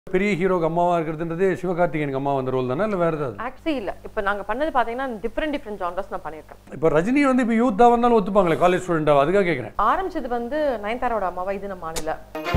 பெரிய ஹீரோக்கு அம்மாவா இருக்கிறதுன்றது சிவகார்த்திகேயனுக்கு அம்மா வந்த ரோல் தானே இல்லை வேற ஏதாவது ஆக்சுவலி இல்ல இப்போ நாங்க பண்ணது பாத்தீங்கன்னா டிஃப்ரெண்ட் டிஃப்ரெண்ட் ஜான்ரஸ் நான் பண்ணியிருக்கேன் இப்போ ரஜினி வந்து இப்போ யூத்தாக வந்தாலும் ஒத்துப்பாங்களே காலேஜ் ஸ்டூடெண்டாக அதுக்காக கேட்குறேன் ஆரம்பிச்சது வந்து நயன்தாரோட அம்மாவா இது நம்ம மாநில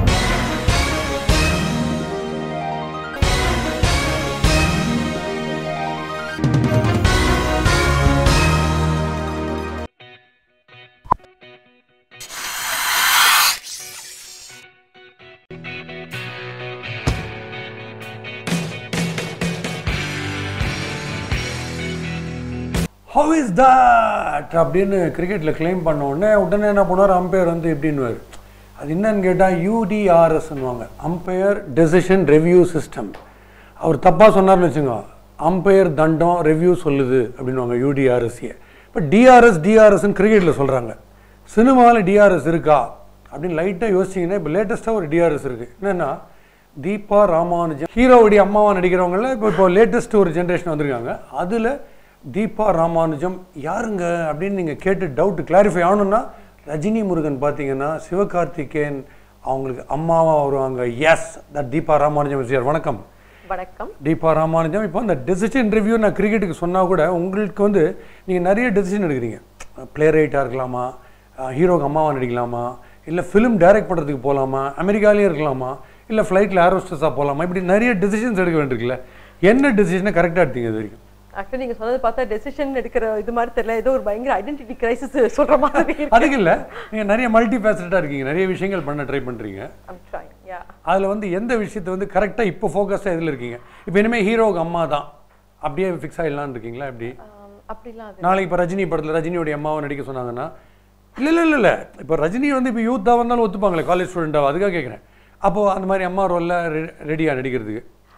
ஹவ் இஸ் தட் அப்படின்னு கிரிக்கெட்டில் கிளைம் பண்ண உடனே உடனே என்ன பண்ணுவார் அம்பையர் வந்து எப்படின்னுவார் அது என்னன்னு கேட்டால் யூடிஆர்எஸ்ன்னுவாங்க அம்பையர் டெசிஷன் ரெவ்யூ சிஸ்டம் அவர் தப்பாக சொன்னார்னு வச்சுங்க அம்பையர் தண்டம் ரெவ்யூ சொல்லுது அப்படின்னுவாங்க யூடிஆர்எஸ்ஏ இப்போ டிஆர்எஸ் டிஆர்எஸ்ன்னு கிரிக்கெட்டில் சொல்கிறாங்க சினிமாவில் டிஆர்எஸ் இருக்கா அப்படின்னு லைட்டாக யோசிச்சிங்கன்னா இப்போ லேட்டஸ்ட்டாக ஒரு டிஆர்எஸ் இருக்குது என்னென்னா தீபா ராமானுஜம் ஹீரோவுடைய அம்மாவா நடிக்கிறவங்கள இப்போ இப்போ லேட்டஸ்ட் ஒரு ஜென்ரேஷன் வந்திருக்காங்க அதில் தீபா ராமானுஜம் யாருங்க அப்படின்னு நீங்கள் கேட்டு டவுட் கிளாரிஃபை ஆகணும்னா ரஜினி முருகன் பார்த்தீங்கன்னா சிவகார்த்திகேயன் அவங்களுக்கு அம்மாவா வருவாங்க yes that Deepa Ramanujam sir வணக்கம் வணக்கம் தீபா ராமானுஜம் இப்போ அந்த டெசிஷன் ரிவ்யூ நான் கிரிக்கெட்டுக்கு சொன்னால் கூட உங்களுக்கு வந்து நீங்கள் நிறைய டெசிஷன் எடுக்கிறீங்க பிளே ரைட்டாக இருக்கலாமா ஹீரோக்கு அம்மாவா நடிக்கலாமா இல்லை ஃபிலிம் டைரக்ட் பண்ணுறதுக்கு போகலாமா அமெரிக்காலேயே இருக்கலாமா இல்லை ஃப்ளைட்டில் ஏரோஸ்டஸாக போகலாமா இப்படி நிறைய டெசிஷன்ஸ் எடுக்க வேண்டியிருக்குல்ல என்ன டெசிஷனை கரெக்டாக எடுத்தீங்க இது வரைக்கும் ஆக்சுவலி நீங்க சொன்னது பார்த்தா டெசிஷன் எடுக்கிற இது மாதிரி தெரியல ஏதோ ஒரு பயங்கர ஐடென்டிட்டி கிரைசிஸ் சொல்ற மாதிரி இருக்கு அதுக்கு இல்லை நீங்கள் நிறைய மல்டி ஃபேசட்டாக இருக்கீங்க நிறைய விஷயங்கள் பண்ண ட்ரை பண்ணுறீங்க I'm trying yeah அதில் வந்து எந்த விஷயத்தை வந்து கரெக்டாக இப்போ ஃபோக்கஸாக எதில் இருக்கீங்க இப்போ இனிமேல் ஹீரோவுக்கு அம்மா தான் அப்படியே ஃபிக்ஸ் ஆகிடலான்னு இருக்கீங்களா எப்படி Um, அப்படிலாம் அது நாளைக்கு இப்போ ரஜினி படத்தில் ரஜினியோடைய அம்மாவை நடிக்க சொன்னாங்கன்னா இல்லை இல்லை இல்லை இல்லை இப்போ ரஜினி வந்து இப்போ யூத்தாக வந்தாலும் ஒத்துப்பாங்களே காலேஜ் ஸ்டூடெண்டாக அதுக்காக கேட்குறேன் அப்போது அந்த மாதிரி அம்மா ரோலில் ரெடியாக நடிக்கிறதுக்கு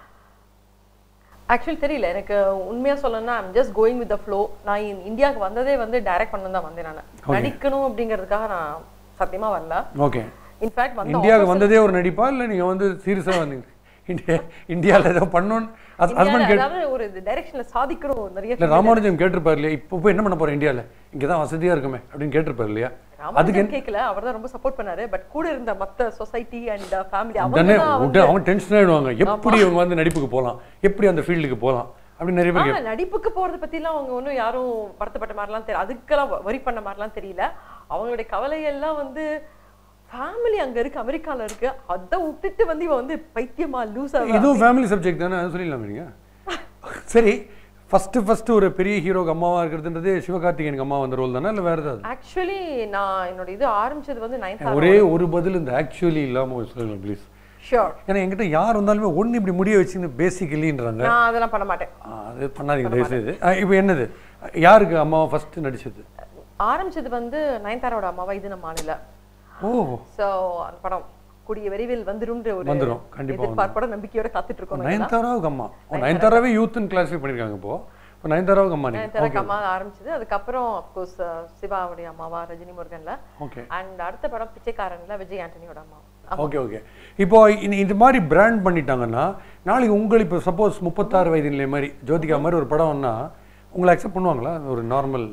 ஆக்சுவலி தெரியல எனக்கு உண்மையா சொல்லணும்னா I'm just going with the flow நான் இந்~ இந்தியாவுக்கு வந்ததே வந்து டைரக்ட் பண்ண தான் வந்தேன் நான் நடிக்கணும் அப்படிங்கிறதுக்காக நான் சத்தியமா வரல ஓகே இன்ஃபேக்ட் வந்து இந்தியாவுக்கு வந்ததே ஒரு நடிப்பா இல்லை நீங்கள் வந்து சீரியஸாக வந்தீங்க இந்தியா இந்தியாவில் ஏதோ பண்ணணும்னு ஹஸ்பண்ட் இந்தியால கேட்டு அதாவது ஒரு டைரக்ஷன்ல சாதிக்கணும் நிறைய இல்லை ராமானுஜம் கேட்டிருப்பார் இல்லையா இப்போ போய் என்ன பண்ண போகிறேன் இந்தியாவில் இங்கே தான் வசதியாக இருக்குமே அப்படின்னு கேட்டிருப்பார் இல்லையா ராமானுஜம் கேட்கல அவர் தான் ரொம்ப சப்போர்ட் பண்ணாரு பட் கூட இருந்த மத்த சொசைட்டி அண்ட் ஃபேமிலி அவங்க உடனே தான் உடனே அவங்க டென்ஷன் ஆகிடுவாங்க எப்படி இவங்க வந்து நடிப்புக்கு போகலாம் எப்படி அந்த ஃபீல்டுக்கு போகலாம் அப்படின்னு நிறைய பேர் ஆ, நடிப்புக்கு போறத பத்திலாம் அவங்க ஒன்றும் யாரும் வருத்தப்பட்ட மாதிரிலாம் தெரியல அதுக்கெல்லாம் வரி பண்ண மாதிரிலாம் தெரியல அவங்களுடைய கவலையெல்லாம் வந்து ஃபேமிலி அங்க இருக்கு அமெரிக்கால இருக்கு அதை விட்டுட்டு வந்து இவ வந்து பைத்தியமா லூஸா இதுவும் ஃபேமிலி சப்ஜெக்ட் தானே அது சொல்லிடலாம் நீங்க சரி ஃபர்ஸ்ட் ஃபர்ஸ்ட் ஒரு பெரிய ஹீரோக்கு அம்மாவா இருக்கிறதுன்றது சிவகார்த்திகேயனுக்கு அம்மா வந்த ரோல் தானே இல்லை வேற ஏதாவது ஆக்சுவலி நான் என்னோட இது ஆரம்பிச்சது வந்து நைன்த் ஒரே ஒரு பதில் இந்த ஆக்சுவலி இல்லாமல் சொல்லுங்க ப்ளீஸ் ஷியோர் ஏன்னா என்கிட்ட யார் வந்தாலுமே ஒன்று இப்படி முடிய வச்சுன்னு பேசிக்கலின்றாங்க நான் அதெல்லாம் பண்ண மாட்டேன் அது பண்ணாதீங்க தயவுசெய்து இப்போ என்னது யாருக்கு அம்மாவை ஃபர்ஸ்ட் நடிச்சது ஆரம்பிச்சது வந்து நயன்தாரோட அம்மாவா இது நம்ம மாநில ஓ சோ அந்த படம் கூடிய விரைவில் வந்துரும்ன்ற ஒரு வந்துரும், கண்டிப்பா எதிர்பார்ப்போட நம்பிக்கையோட காத்துட்டு இருக்கோம் நாங்க. நயன்தாராவுக்கு அம்மா ஓ நயன்தாராவே யூத்துன்னு கிளாஸிஃபை பண்ணியிருக்காங்க இப்போ இப்போ நயன்தாராவுக்கு அம்மா நீங்கள் நயன்தாராக்கு அம்மா ஆரம்பிச்சது அதுக்கப்புறம் அப்கோர்ஸ் சிவாவுடைய அம்மாவா ரஜினி முருகன்ல ஓகே அண்ட் அடுத்த படம் பிச்சைக்காரன்ல விஜய் ஆண்டனியோட அம்மா ஓகே ஓகே இப்போ இந்த இந்த மாதிரி பிராண்ட் பண்ணிட்டாங்கன்னா நாளைக்கு உங்களுக்கு இப்போ சப்போஸ் முப்பத்தாறு வயது நிலை மாதிரி ஜோதிகா மாதிரி ஒரு படம்னா உங்களை அக்செப்ட் பண்ணுவாங்களா ஒரு நார்மல்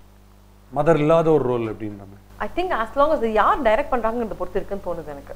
மதர் இல்லாத ஒரு ரோல் அப்படின்ற மாதிரி I think as long as யார் டைரக்ட் பண்றாங்கன்றத பொறுத்து இருக்குன்னு தோணுது எனக்கு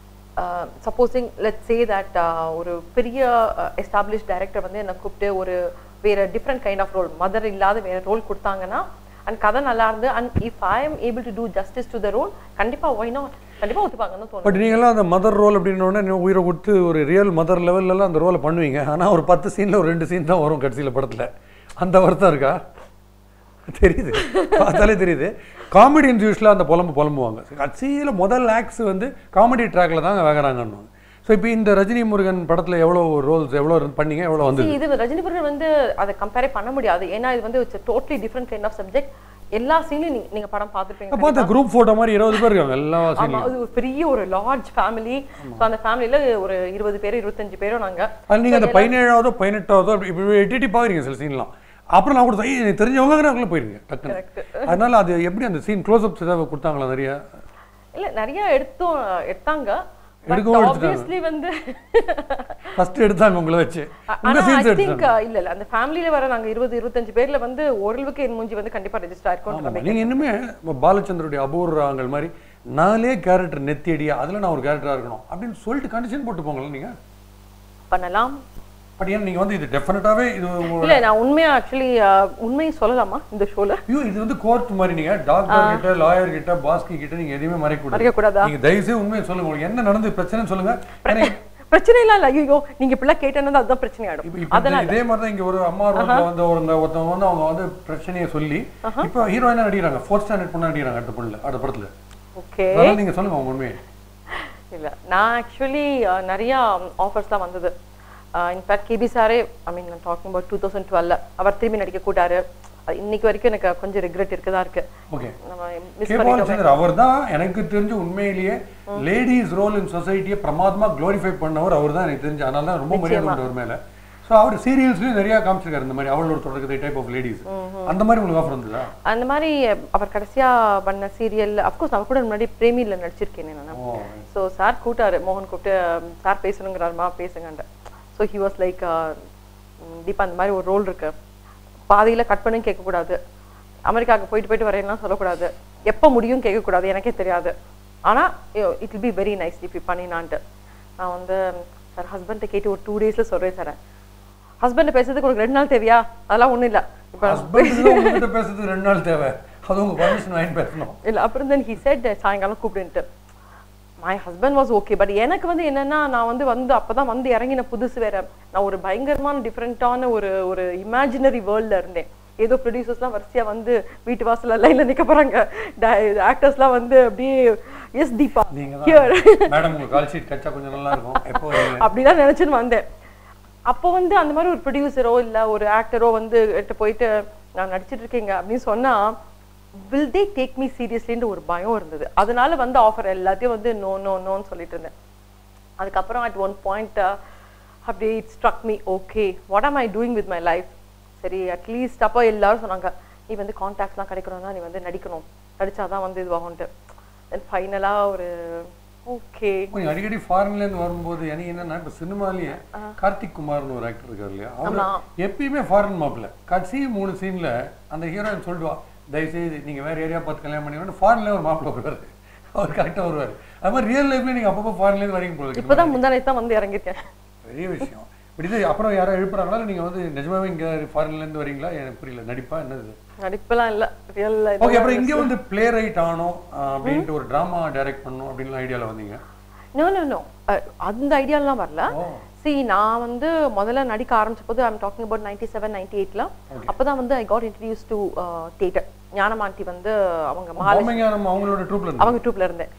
சப்போஸிங் லெட் சே தட் ஒரு பெரிய எஸ்டாப்ளிஷ் டைரக்டர் வந்து என்னை கூப்பிட்டு ஒரு வேற different kind of role mother இல்லாத வேற ரோல் கொடுத்தாங்கன்னா அண்ட் கதை நல்லா இருந்து and if I am able to do justice to the role கண்டிப்பா ஒய் நாட் கண்டிப்பா ஒத்துப்பாங்கன்னு தோணுது பட் நீங்களாம் அந்த மதர் ரோல் அப்படின்ன உடனே நீங்க உயிரை கொடுத்து ஒரு ரியல் மதர் லெவல்லலாம் அந்த ரோலை பண்ணுவீங்க ஆனால் ஒரு பத்து சீனில் ஒரு ரெண்டு சீன் தான் வரும் கடைசியில் படத்தில் அந்த வருத்தம் இருக்கா தெரியுது பார்த்தாலே தெரியுது காமெடியன்ஸ் யூஸ்வலாக அந்த புலம்பு புலம்புவாங்க கடைசியில் முதல் ஆக்ஸ் வந்து காமெடி ட்ராக்ல தான் வேகிறாங்கன்னு ஸோ இப்போ இந்த ரஜினி முருகன் படத்தில் எவ்வளோ ரோல்ஸ் எவ்வளோ பண்ணீங்க எவ்வளோ வந்து See, இது ரஜினி முருகன் வந்து அதை கம்பேரே பண்ண முடியாது ஏன்னா இது வந்து it's totally different kind of subject எல்லா சீன்லையும் நீங்க நீங்க படம் பார்த்துருப்பீங்க பார்த்த குரூப் ஃபோட்டோ மாதிரி இருபது பேர் இருக்காங்க எல்லா ஆமா சீன்லையும் அது ஒரு பெரிய ஒரு லார்ஜ் ஃபேமிலி ஸோ அந்த ஃபேமிலியில ஒரு இருபது பேர் இருபத்தஞ்சு பேரும் நாங்க அது நீங்கள் அந்த பதினேழாவதோ பதினெட்டாவதோ அப்படி இப்படி எட்டி எட்டி பார்க்குறீங்க சில சீன்லாம் அப்புறம் நான் கூட "ஐய், எனக்கு தெரிஞ்சவங்க அதுக்குள்ளே போயிருங்க டக்குன்னு அதனால அது எப்படி அந்த சீன் க்ளோஸ்அப்ஸ் ஏதாவது கொடுத்தாங்களா நிறைய இல்ல நிறைய எடுத்தோம் எடுத்தாங்க எடுக்கவும் எடுத்துட்டாங்க. ஆப்வியஸ்லி வந்து ஃபர்ஸ்ட் எடுத்தாங்க உங்களை வச்சு உங்க ஆனா ஐ சீன்ஸ் திங்க் எடுத்தாங்க இல்ல இல்ல அந்த ஃபேமிலில வர நாங்க இருபது இருபத்தஞ்சு பேர்ல வந்து ஓரளவுக்கு என் மூஞ்சி வந்து கண்டிப்பா ரெஜிஸ்டர் ஆயிருக்கும் ஆமாம் நீங்கள் இன்னுமே இப்ப பாலச்சந்தருடைய அபூர்வங்கள் மாதிரி நாலே கேரக்டர் நெத்தி அடியா அதில் நான் ஒரு கேரக்டராக இருக்கணும் அப்படின்னு சொல்லிட்டு கண்டிஷன் போட்டு போங்களேன் நீங்கள் பண்ணலாம் பட் ஏன் நீங்க வந்து இது டெஃபினட்டாவே இது உங்க- இல்ல நான் உண்மையா ஆக்சுவலி உண்மையை சொல்லலாமா இந்த ஷோல ஐயோ இது வந்து கோர்ட் மாதிரி நீங்க டாக்டர் கிட்ட லாயர் கிட்ட பாஸ்கி கிட்ட நீங்க எதையுமே மறைக்க கூடாது மறைக்க கூடாதா நீங்க தயவு செய்து உண்மையை சொல்லுங்க உங்களுக்கு என்ன நடந்து பிரச்சனைன்னு சொல்லுங்க ஏன்னா பிரச்சனை இல்ல இல்ல ஐயோ நீங்க இப்படிலாம் கேட்டேன்னா அதுதான் பிரச்சனை இப்ப- ஆயிடும் இப்ப இந்த- இதே மாதிரி தான் இங்க ஒரு அம்மா ரோட்ல வந்து ஒரு ஒருத்தவங்க வந்து அவங்க வந்து பிரச்சனையை சொல்லி இப்போ ஹீரோயினா நடிக்கிறாங்க ஃபோர்த் ஸ்டாண்டர்ட் பொண்ணு நடிக்கிறாங்க அடுத்த பொண்ணுல அடுத்த படத்துல ஓகே அதனால நீங்க சொல்லுங்க உங்க உண்மையை இல்ல நான் ஆக்சுவலி நிறைய ஆஃபர்ஸ்லாம் வந்தது இன்ஃபேக்ட் கேபி சாரே ஐ மீன் நான் டாக்கிங் அபவுட் டூ தௌசண்ட் டுவெல்ல அவர் திரும்பி நடிக்க கூட்டாரு அது இன்னைக்கு வரைக்கும் எனக்கு கொஞ்சம் ரிக்ரெட் இருக்கதா இருக்கு ஓகே நம்ம மிஸ் கே பாலச்சந்தர் அவர் தான் எனக்கு தெரிஞ்ச உண்மையிலேயே லேடிஸ் ரோல் இன் சொசைட்டியை பிரமாதமா க்ளோரிஃபை பண்ணவர் அவர் தான் எனக்கு தெரிஞ்சு அதனால தான் ரொம்ப மரியாதை உண்டு அவர் மேல ஸோ அவர் சீரியல்ஸ்லயும் நிறைய காமிச்சிருக்காரு இந்த மாதிரி அவளோட தொடர்கதை டைப் ஆஃப் லேடிஸ் அந்த மாதிரி உங்களுக்கு ஆஃபர் வந்ததா அந்த மாதிரி அவர் கடைசியா பண்ண சீரியல் அஃப்கோர்ஸ் அவர் கூட முன்னாடி பிரேமியில் நடிச்சிருக்கேன் நான் ஓ ஸோ சார் கூட்டாரு மோகன் கூப்பிட்டு சார் பேசணுங்கிறாருமா பேசுங்கன்ற so he was like Deepa அந்த மாதிரி ஒரு ரோல் இருக்கு பாதியில கட் பண்ணி கேட்கக்கூடாது அமெரிக்காவுக்கு போயிட்டு போயிட்டு வரையலாம் சொல்லக்கூடாது எப்போ முடியும் கேட்கக்கூடாது எனக்கே தெரியாது ஆனா it will be very nice இப்படி பண்ணினான்ட்டு நான் வந்து சார் ஹஸ்பண்ட்டை கேட்டு ஒரு டூ டேஸ்ல சொல்றேன் சார் ஹஸ்பண்ட் பேசுறதுக்கு ஒரு ரெண்டு நாள் தேவையா அதெல்லாம் ஒண்ணும் இல்ல இப்போ ஹஸ்பண்ட் உங்ககிட்ட பேசுறதுக்கு ரெண்டு நாள் தேவை அது உங்க பர்மிஷன் வாங்கி பேசணும் இல்ல அப்புறம் தென் ஹி செட் சாயங்காலம் கூப்பிடுன்ட்டு my husband was okay but எனக்கு வந்து என்னன்னா நான் வந்து வந்து அப்பதான் வந்து இறங்கின புதுசு வேற நான் ஒரு பயங்கரமான டிஃப்ரெண்ட்டான ஒரு ஒரு இமேஜினரி வேர்ல்ட்ல இருந்தேன் ஏதோ ப்ரொடியூசர்ஸ்லாம் வரிசையா வந்து வீட்டு வாசல்ல லைன்ல நிக்க போறாங்க ஆக்டர்ஸ்லாம் வந்து அப்படியே எஸ் தீபா நீங்க Here. தான் மேடம் உங்க கால் ஷீட் கச்சா கொஞ்சம் நல்லா இருக்கும் எப்போ வருவீங்க? அப்படிதான் நினைச்சுன்னு வந்தேன் அப்போ வந்து அந்த மாதிரி ஒரு ப்ரொடியூசரோ இல்ல ஒரு ஆக்டரோ வந்து என்கிட்ட போயிட்டு நான் நடிச்சிட்டு இருக்கேங்க அப்படின்னு சொன்னா வில் தே டேக் மீ சீரியஸ்லின்னு ஒரு பயம் இருந்தது அதனால வந்து ஆஃபர் எல்லாத்தையும் வந்து நோ நோ நோன்னு சொல்லிட்டு இருந்தேன் அதுக்கப்புறம் அட் ஒன் பாயிண்ட் அப்படியே it struck me okay what am I doing with my life சரி அட்லீஸ்ட் அப்போ எல்லாரும் சொன்னாங்க நீ வந்து கான்டாக்ட்ஸ்லாம் கிடைக்கணும்னா நீ வந்து நடிக்கணும் நடிச்சாதான் வந்து இதுவாகும்ட்டு தென் ஃபைனலாக ஒரு ஓகே நீங்க அடிக்கடி ஃபாரின்ல இருந்து வரும்போது எனக்கு என்னன்னா இப்ப சினிமாலயே கார்த்திக் குமார்னு ஒரு ஆக்டர் இருக்காரு இல்லையா அவர் ஆமா. எப்பயுமே ஃபாரின் மாப்பிள்ள கடைசி மூணு சீன்ல அந்த ஹீரோயின் சொல்லுவா தயவுசெய்து நீங்க வேற ஏரியா பார்த்து கல்யாணம் பண்ணி ஃபாரின்ல ஒரு மாப்பிள்ள வருவாரு அவர் கரெக்டா வருவாரு அது மாதிரி ரியல் லைஃப்ல நீங்க அப்பப்போ ஃபாரின்ல இருந்து வரீங்க போல இருக்கு. இப்போதான் முந்தானே தான் வந்து இறங்கிருக்கேன் பெரிய விஷயம் இப்படி இது அப்புறம் யாரோ எழுப்புறாங்களா இல்ல நீங்க வந்து நிஜமாவே இங்க ஃபாரின்ல இருந்து வரீங்களா எனக்கு புரியல நடிப்பா என்னது நடிப்பெல்லாம் இல்ல ரியல் ஓகே அப்புறம் இங்க வந்து பிளே ரைட் ஆனோம் அஹ், அப்படின்ட்டு ஒரு டிராமா டைரக்ட் பண்ணணும் அப்படின்னு ஐடியால வந்தீங்க நோ நோ நோ அந்த ஐடியாலாம் வரல ஓ சி நான் வந்து முதல்ல நடிக்க ஆரம்பிச்ச போது I'm talking about ninety seven ninety எயிட்ல அப்பதான் வந்து I got introduce to theatre ஞானமாண்டி வந்து அவங்க மாலை பொம்மைங்க நம்ம அவங்களோட ட்ரூப்ல இருந்து அவங்க ட்ரூப்ல இருந்தேன்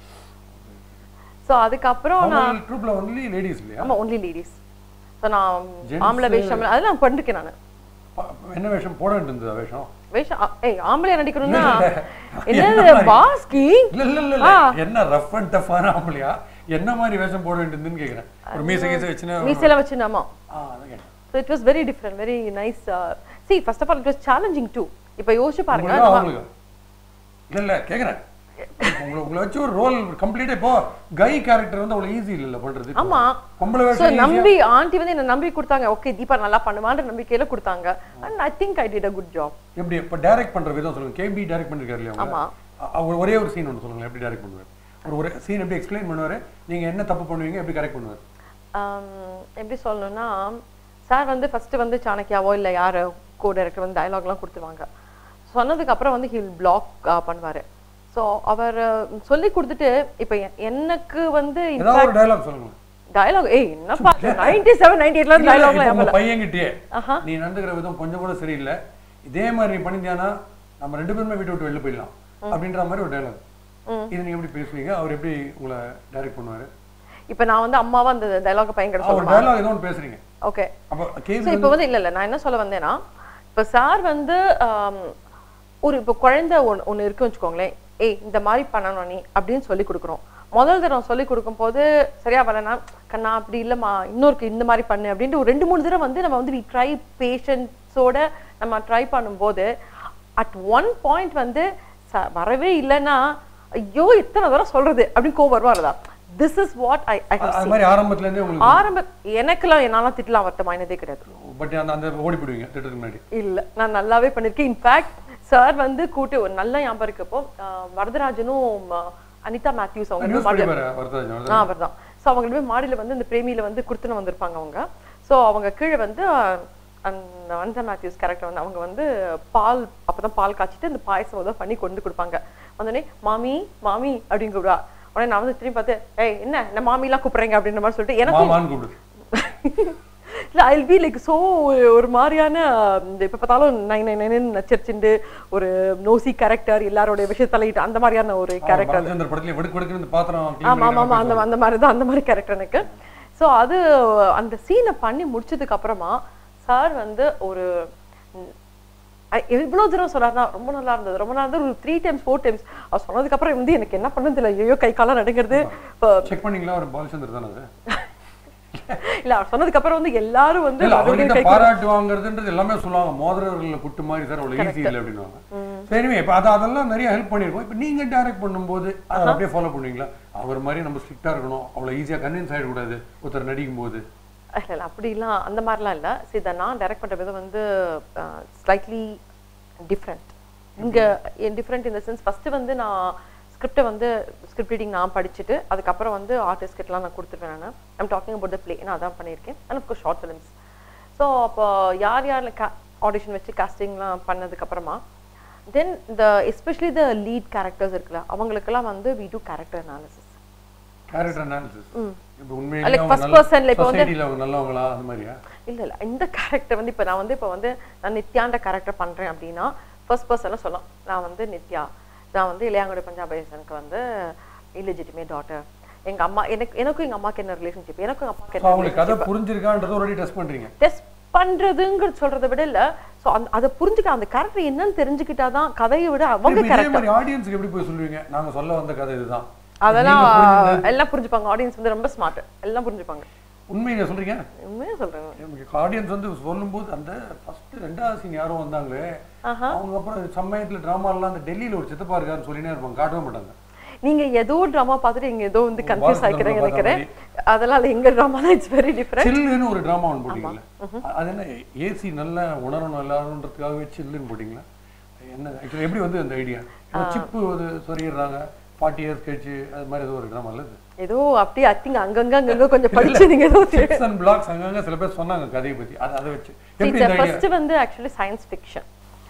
ஸோ அதுக்கப்புறம் நான் அவங்க ட்ரூப்ல ஒன்லி லேடிஸ் இல்லையா ஆமா ஒன்லி லேடிஸ் ஸோ நான் Gents- ஆம்பளை வேஷம் அதெல்லாம் பண்ணிருக்கேன் நான் ப- என்ன வேஷம் போட வேண்டியது வேஷம் வேஷம் அ- ஏய் ஆம்பளையா நடிக்கணும்னா என்ன என்னது மாதிரி? பாஸ்கி இல்ல இல்ல இல்ல இல்ல என்ன ரஃப் அண்ட் டஃப்பான ஆம்பளையா என்ன மாதிரி வேஷம் போட வேண்டியதுன்னு கேக்குறேன் ஒரு மீசை கீசை வச்சுன்னா மீசையில வச்சுனாமா ஆ அதான் கேட்டேன் so it was very different very nice see first of all it was challenging too இப்போ யோசிச்சு பாருங்க உங்களுக்கு நம்ம- அவங்களுக்கு இல்ல இல்ல கேக்குறேன் உங்களை உங்களை வச்சு ஒரு ரோல் கம்ப்ளீட்டா இப்போ கை கேரக்டர் வந்து அவ்வளவு ஈஸி இல்ல பண்றது இப்போ. ஆமா பொம்பளை ஸோ வேஷம் easy-ஆ- நம்பி ஆண்டி வந்து என்ன நம்பி கொடுத்தாங்க ஓகே தீபா நல்லா பண்ணுவான்ற நம்பிக்கையில கொடுத்தாங்க and I think I did a good job எப்படி இப்போ டைரக்ட் பண்ற விதம் சொல்லுங்க கேபி டைரக்ட் பண்ணிருக்காரு இல்லையா அவங்க? ஆமா. அ- அவர் ஒரே ஒரு சீன் ஒன்று சொல்லுங்க எப்படி டைரக்ட் பண்ணுவார் ஒரு ஒரு சீன் எப்படி எக்ஸ்பிளைன் பண்ணுவாரு நீங்க என்ன தப்பு பண்ணுவீங்க எப்படி கரெக்ட் பண்ணுவார் எப்படி சொல்லணும்னா சார் வந்து ஃபர்ஸ்ட் வந்து சாணக்கியாவோ இல்லை யார் கோ டைரக்டர் வந்து டயலாக்லாம் கொடுத்துருவாங்க சொன்னதுக்கு அப்புறம் வந்து ஹில் பிளாக் பண்ணுவாரு ஸோ அவர் சொல்லி கொடுத்துட்டு இப்போ எனக்கு வந்து ஏதாவது ஒரு டயலாக் சொல்லுங்க டயலாக் ஏய் என்னப்பா நைன்டி செவன் நைன்டி எயிட்ல இல்ல, இல்ல, டயலாக்லாம் இப்ப உங்க எவ்வளோ பையன்கிட்டயே ஆஹா. நீ நடந்துக்கிற விதம் கொஞ்சம் கூட சரியில்லை இதே மாதிரி நீ பண்ணிருந்தியானா நம்ம ரெண்டு பேருமே வீட்டை விட்டு வெளில போயிடலாம் அப்படின்ற மாதிரி ஒரு டயலாக் இது நீங்க எப்படி பேசுவீங்க அவர் எப்படி உங்களை டைரக்ட் பண்ணுவாரு இப்போ நான் வந்து அம்மாவா அந்த டயலாக் பையன் கிட்ட அவர் சொல்லுவேன் டயலாக் ஏதோ ஒன்று பேசுறீங்க ஓகே அப்போ கேஸ் ஸோ இப்போ வந்து இல்லை இல்லை நான் என்ன சொல்ல வந்தேன்னா இப்போ சார் வந்து ஆம், ஒரு இப்போ குழந்தை ஒன்று ஒன்று இருக்குன்னு வச்சுக்கோங்களேன் ஏய் இந்த மாதிரி பண்ணணும் நீ அப்படின்னு சொல்லி கொடுக்குறோம் முதல் தடவை சொல்லி கொடுக்கும்போது சரியா வரலனா கண்ணா அப்படி இல்லைம்மா இன்னொருக்கு இந்த மாதிரி பண்ணு அப்படின்ட்டு ஒரு ரெண்டு மூணு தடவை வந்து நம்ம வந்து வி ட்ரை பேஷன்ஸோட நம்ம ட்ரை பண்ணும்போது அட் ஒன் பாயிண்ட் வந்து ச- வரவே இல்லைன்னா ஐயோ எத்தனை தடவை சொல்றது அப்படின்னு கோவம் வருவாருதா this is what I I அது மாதிரி ஆரம்பத்துல இருந்தே உங்களுக்கு ஆரம்ப எனக்கெல்லாம் என்னால திட்டலாம் வருத்தமானதே கிடையாது பட் அந்த அந்த ஓடி போடுவீங்க திட்டத்துக்கு முன்னாடி இல்ல நான் நல்லாவே பண்ணிருக்கேன் இன்ஃபேக்ட் சார் வந்து கூட்டு ஒரு நல்ல ஞாபகம் இருக்கப்போ ஆஹ் வரதராஜனும் ஆஹ் அனிதா மேத்யூஸ் அவங்க நியூஸ் படிப்பாரு வரதாஜன் ஆ அவர்தான் ஸோ அவங்க ரெண்டு பேரும் மாடியில வந்து இந்த பிரேமியில வந்து கொடுத்துன்னு வந்திருப்பாங்க அவங்க ஸோ அவங்க கீழே வந்து அஹ், அந்த வந்தா மேத்யூஸ் கேரக்டர் வந்து அவங்க வந்து பால் அப்பதான் பால் காய்ச்சிட்டு இந்த பாயசம் ஏதோ பண்ணி கொண்டு கொடுப்பாங்க வந்தோடனே மாமி மாமி அப்படின்னு கூப்பிடுவா உடனே நான் வந்து திரும்பி பார்த்து ஏய் என்ன என்ன மாமிலாம் கூப்பிடுறீங்க அப்படின்ற மாதிரி சொல்லிட்டு எனக்கு மாமான்னு கூப்பிடு இல்லை ஐ பி லைக் ஸோ ஒரு மாதிரியான இந்த இப்போ பார்த்தாலும் நைன் நைன் நைன் நச்சரிச்சுண்டு ஒரு நோசி கேரக்டர் எல்லாரோட விஷயம் தலையிட்டு அந்த மாதிரியான ஒரு கேரக்டர் பாலச்சந்திர படத்துல வெடுக்கு வெடுக்குன்னு இந்த பாத்திரம் clean ஆமா ஆமா ஆமா பண்ணிட்டு அந்த அந்த மாதிரி தான் அந்த மாதிரி கேரக்டர் எனக்கு ஸோ அது அந்த சீனை பண்ணி முடிச்சதுக்கு அப்புறமா சார் வந்து ஒரு ம், அ- எவ்வளவு தூரம் சொன்னார்னா ரொம்ப நல்லா இருந்தது ரொம்ப நல்லா இருந்தது ஒரு த்ரீ டைம்ஸ் ஃபோர் டைம்ஸ் அவர் சொன்னதுக்கு அப்புறம் வந்து எனக்கு என்ன பண்ணது இல்லை ஐயோ கை காலம் நடுங்கிறது இப்போ செக் பண்ணீங்களா ஒரு பாலச்சந்தர் தானே அது இல்ல அவர் சொன்னதுக்கு அப்புறம் வந்து எல்லாரும் வந்து இல்ல மறுபடியும் அவர்கிட்ட கை பாராட்டு வாங்குறதுன்றது எல்லாமே சொல்லுவாங்க மோதிரவர்களை குட்டு மாதிரி சார் அவ்வளவு ஈஸி இல்லை அப்படின்னுவாங்க சரிமே இப்ப அது அதெல்லாம் நிறைய ஹெல்ப் பண்ணிருக்கோம் இப்ப நீங்க டைரக்ட் பண்ணும்போது அதை அப்படியே ஃபாலோ பண்ணுவீங்களா அவர் மாதிரி நம்ம ஸ்ட்ரிக்டா இருக்கணும் அவ்வளவு ஈஸியா கன்வின்ஸ் ஆயிடக்கூடாது ஒருத்தர் நடிக்கும் போது இல்ல இல்ல அப்படிலாம் அந்த மாதிரிலாம் இல்ல சரி இதை நான் டைரக்ட் பண்ற விதம் வந்து ஸ்லைட்லி டிஃப்ரெண்ட் இங்க டிஃப்ரெண்ட் இந்த சென்ஸ் ஃபர்ஸ்ட் வந்து நான் ஸ்கிரிப்டை வந்து ஸ்கிரிப்ட் ரீடிங் நான் படிச்சுட்டு அதுக்கப்புறம் வந்து ஆர்டிஸ்ட் கிட்டலாம் நான் கொடுத்துருவேன் நான் I'm talking about the play நான் அதான் பண்ணியிருக்கேன் and of course short films so அப்போ யார் யார் கா ஆடிஷன் வச்சு castingலாம் பண்ணதுக்கு அப்புறமா தென் இந்த எஸ்பெஷலி த லீட் கேரக்டர்ஸ் இருக்குல்ல அவங்களுக்கெல்லாம் வந்து we do character analysis character analysis இப்ப Like உண்மையிலேயே அவங்க first நல்ல person ல இப்ப வந்து- சொசைட்டில அவங்க நல்லவங்களா அந்த மாதிரியா இல்ல இல்ல இந்த கேரக்டர் வந்து இப்ப நான் வந்து இப்ப வந்து நான் நித்யான்ற கேரக்டர் பண்றேன் அப்படின்னா ஃபர்ஸ்ட் பர்சன்ல சொல்லலாம் நான் வந்து நித்யா நான் வந்து இளையாங்குடி பஞ்சாபேசனுக்கு வந்து இல்லிஜிட்டிமேட் டாட்டர் எங்க அம்மா எனக்கு எனக்கும் எங்க அம்மாக்கு என்ன ரிலேஷன்ஷிப் எனக்கும் எங்க அம்மாக்கு So என்ன அவங்களுக்கு கதை புரிஞ்சிருக்கான்றது ஆல்ரெடி டெஸ்ட் பண்றீங்க டெஸ்ட் பண்றதுங்கிறது சொல்றதை விட இல்ல சோ அந்த அதை புரிஞ்சுக்க அந்த கேரக்டர் என்னன்னு தெரிஞ்சுக்கிட்டாதான் கதையை விட அவங்க இப்ப இதே கேரக்டர் மாதிரி ஆடியன்ஸ்க்கு எப்படி போய் சொல்லுவீங்க நாங்க சொல்ல வந்த கதை இதுதான் அதெல்லாம் நீங்க புரிஞ்சுது- எல்லாம் புரிஞ்சுப்பாங்க ஆடியன்ஸ் வந்து ரொம்ப ஸ்மார்ட் எல்லாம் புரிஞ்சுப்பாங்க உண்மையை சொல்றீங்க உண்மையா சொல்றேன் ஆடியன்ஸ் வந்து சொல்லும்போது அந்த ஃபர்ஸ்ட் ரெண்டாவது சீன் யாரும் வந்தாங்களே ஆஹா. அவங்க அப்புறம் சமயத்துல டிராமாலாம் அந்த டெல்லியில ஒரு சித்தப்பா இருக்காருன்னு சொல்லினே இருப்பாங்க காட்டவே மாட்டாங்க நீங்க ஏதோ ட்ராமா பார்த்துட்டு இங்க ஏதோ வந்து கன்ஃபியூஸ் பாரத் ஆகிக்கிறேங்க பார்த்த நினைக்கிறேன் அதெல்லாம் அது எங்க ட்ராமா தான் இட்ஸ் வெரி டிஃப்ரெண்ட் சில்லுன்னு ஒரு டிராமா ஒன்று போட்டீங்களா அது என்ன ஏசி நல்லா உணரணும் எல்லாருன்றதுக்காகவே சில்லுன்னு போட்டீங்களா என்ன ஆக்சுவலி எப்படி வந்து அந்த ஐடியா சிப்பு வந்து சொல்லிடுறாங்க ஃபார்ட்டி இயர்ஸ் கழிச்சு அது மாதிரி ஏதோ ஒரு ட்ராமா இல்ல ஏதோ அப்படியே ஐ திங்க் அங்கங்க அங்கங்க கொஞ்சம் படிச்சு நீங்க ஏதோ சிக்ஸ் அண்ட் பிளாக்ஸ் அங்கங்க சில பேர் சொன்னாங்க கதையை பத்தி அது அதை வச்சு எப்படி இந்த ஐடியா ஃபர்ஸ்ட் வந்து ஆக்சுவலி சயின்ஸ் ஃபிக்ஷன்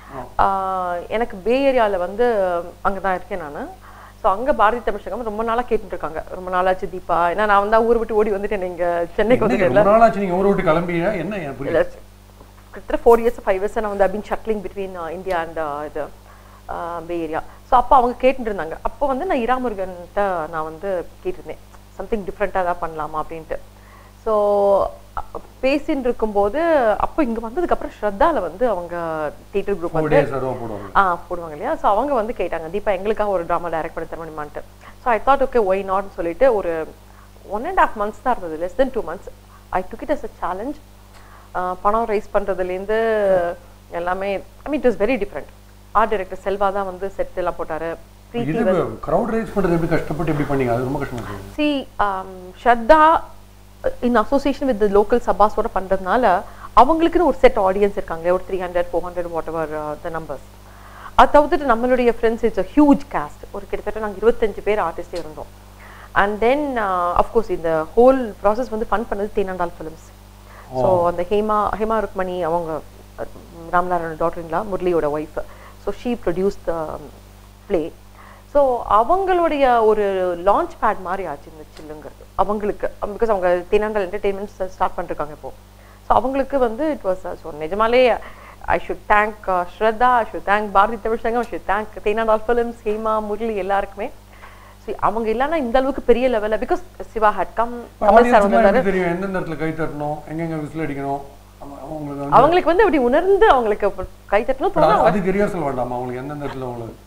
எனக்கு பே ஏரியால வந்து அங்க தான் இருக்கேன் நான் ஸோ அங்க பாரதி தமிழ் சங்கம் ரொம்ப நாளா கேட்டுட்டு இருக்காங்க ரொம்ப நாளாச்சு தீபா ஏன்னா நான் வந்து ஊர் விட்டு ஓடி வந்துட்டேன் இங்க சென்னைக்கு வந்துட்டேன் ரொம்ப நாளாச்சு நீங்க ஊரை விட்டு கிளம்பியா என்ன எனக்கு புரியல இல்ல, கிட்டத்தட்ட ஃபோர் இயர்ஸ் ஃபைவ் இயர்ஸ் நான் வந்து I've been shuttling between India and இது பே ஏரியா ஸோ அப்போ அவங்க கேட்டுட்டு இருந்தாங்க அப்போ வந்து நான் இராமுருகன்ட்ட நான் வந்து கேட்டிருந்தேன் சம்திங் டிஃப்ரெண்ட்டாக தான் பண்ணலாமா அப்படின்ட்டு ஸோ பேசின்னு இருக்கும்போது அப்போ இங்கே வந்ததுக்கப்புறம் ஸ்ரத்தால வந்து அவங்க தியேட்டர் குரூப் ஃபோர் வந்து டேஸ் அருவா போடுவாங்க ஆ போடுவாங்க இல்லையா ஸோ அவங்க வந்து கேட்டாங்க தீபா எங்களுக்காக ஒரு ட்ராமா டைரக்ட் பண்ணி தர முடியுமான்ட்டு so I thought okay why நாட்னு சொல்லிட்டு ஒரு ஒன் அண்ட் ஹாஃப் மந்த்ஸ் தான் இருந்தது less then two months I took it as a challenge பணம் ரைஸ் பண்றதுலேருந்து எல்லாமே I mean it was very different art director Selva தான் வந்து செட் எல்லாம் போட்டாரு பிரீத்தி இது கிரவுட் ரைஸ் பண்றது எப்படி கஷ்டப்பட்டு எப்படி பண்ணீங்க அது ரொம்ப கஷ்டமா இருக்கு see Shraddha in association with local சபாஸோட பண்றதுனால அவங்களுக்குன்னு ஒரு செட் ஆடியன்ஸ் இருக்காங்க ஒரு three hundred four hundred whatever the numbers அது தவிர்த்துட்டு நம்மளுடைய friends it's a huge cast ஒரு கிட்டத்தட்ட நாங்கள் இருபத்தஞ்சு பேர் ஆர்டிஸ்டே இருந்தோம் அண்ட் தென் அஃப்கோர்ஸ் இந்த ஹோல் ப்ராசஸ் வந்து ஃபன் பண்ணது தேனாண்டால் ஃபிலிம்ஸ் ஸோ அந்த ஹேமா ஹேமா ருக்மணி அவங்க ராம்நாராயண டாக்டருங்களா முரளியோட wife so she produce the play so அவங்களுடைய ஒரு லான்ச் பேட் மாதிரி ஆச்சு இந்த சில்லுங்கிறது அவங்களுக்கு பிகாஸ் அவங்க தேனாண்டால் என்டர்டெயின்மெண்ட்ஸ் ஸ்டார்ட் பண்ணிருக்காங்க இப்போ ஸோ அவங்களுக்கு வந்து இட் வாஸ் ஸோ நிஜமாலே I should thank Shraddha I should thank Bharathi Tamil Sangam I should thank Thenandal films Hema Murali எல்லாருக்குமே ஸோ அவங்க இல்லைன்னா இந்த அளவுக்கு பெரிய லெவலில் because Siva had come Kamal sir ஆடியன்ஸ்லாம் வந்தாரு எப்படி தெரியும் எந்தெந்த இடத்துல கை தட்டணும் எங்கெங்க விசில் அடிக்கணும் அவங்க- அவங்களுக்கு வந்து அவங்களுக்கு வந்து அப்படி உணர்ந்து அவங்களுக்கு அப்ப கை தட்டணும் but தோணும் அது- அதுக்கு ரிஹர்சல் வேண்டாமா அவங்களுக்கு எந்தெந்த இடத்துல அவங்களுக்கு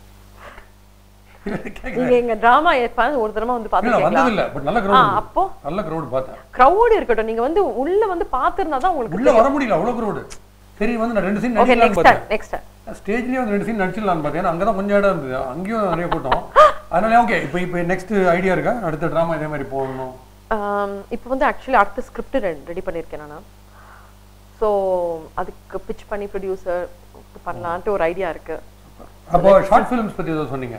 நீங்க எங்க டிராமா ஒரு தடவை வந்து இல்ல பாத்துருக்கீங்களா வந்தது இல்ல பட் நல்ல ஆ கிரௌட் அப்போ நல்ல கிரௌட் பார்த்தேன் க்ரௌட் இருக்கட்டும் நீங்க வந்து உள்ள வந்து பாத்துருந்தா தான் உங்களுக்கு உள்ள வர முடியல அவ்வளவு கிரௌட் சரி வந்து நான் ரெண்டு சீன் ஓகே நடிக்கலாம்னு நெக்ஸ்ட் டைம் பார்த்தேன் நெக்ஸ்ட் டைம் ஸ்டேஜ்லயே வந்து ரெண்டு சீன் நடிச்சிடலாம்னு பார்த்தேன் ஏன்னா அங்கதான் கொஞ்சம் இடம் இருந்தது அங்கேயும் நிறைய கூட்டம் அதனால ஓகே இப்போ இப்போ நெக்ஸ்ட் ஐடியா இருக்கா அடுத்த டிராமா இதே மாதிரி போகணும் இப்போ வந்து ஆக்சுவலி அடுத்த ஸ்கிரிப்ட் ரெடி பண்ணியிருக்கேன் நான் ஸோ அதுக்கு பிச் பண்ணி ப்ரொடியூசர் பண்ணலான்ட்டு ஒரு ஐடியா இருக்கு அப்போ ஷார்ட் ஃபிலிம்ஸ் பத்தி ஏதோ சொன்னீங்க